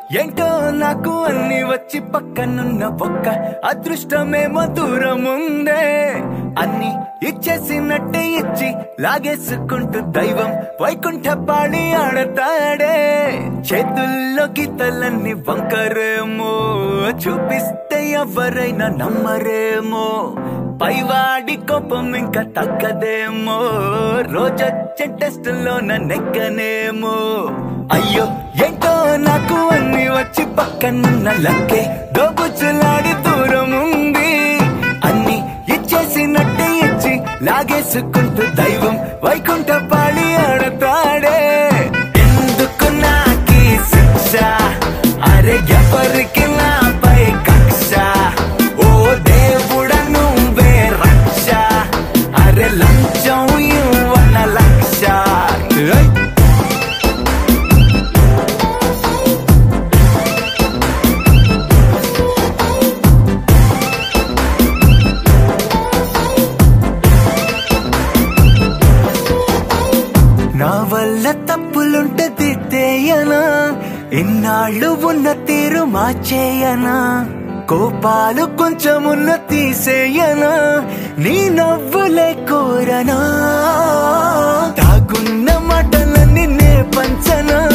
ఏంటో నాకు అన్ని వచ్చి పక్కనున్న ఒక్క అదృష్టమేమో దూరం ఉందే అన్ని ఇచ్చేసినట్టే ఇచ్చి లాగేసుకుంటూ దైవం వైకుంఠ పాడి ఆడతాడే చేతుల్లో గీతలన్నీ వంకరేమో చూపిస్తే ఎవరైనా నమ్మరేమో పైవాడి కోపం ఇంకా తగ్గదేమో రోజొచ్చే టెస్టులో నెక్కనేమో అయ్యో ఏంటో నాకు అన్ని వచ్చి పక్కనున్న లక్కే దోబుచ్చులాడి దూరం ఉంది అన్ని ఇచ్చేసినట్టే ఇచ్చి లాగేసుకుంటూ దైవం వైకుంఠ పాడి ఆడతాడే ఎందుకు నాకీ శిక్ష అరే ఎవరికి నాపై కక్ష ఓ దేవుడ నువ్వే రక్ష అరే లంచం ఇవ్వన లక్ష ఏయ్! నా వల్ల తప్పులుంటే తిట్టేయనా ఇన్నాళ్ళు ఉన్న తీరు మార్చేయనా కోపాలు కొంచెమున్న తీసేయనా నీ నవ్వులే కోరనా తాగున్న మాటలన్నీ నే పంచనా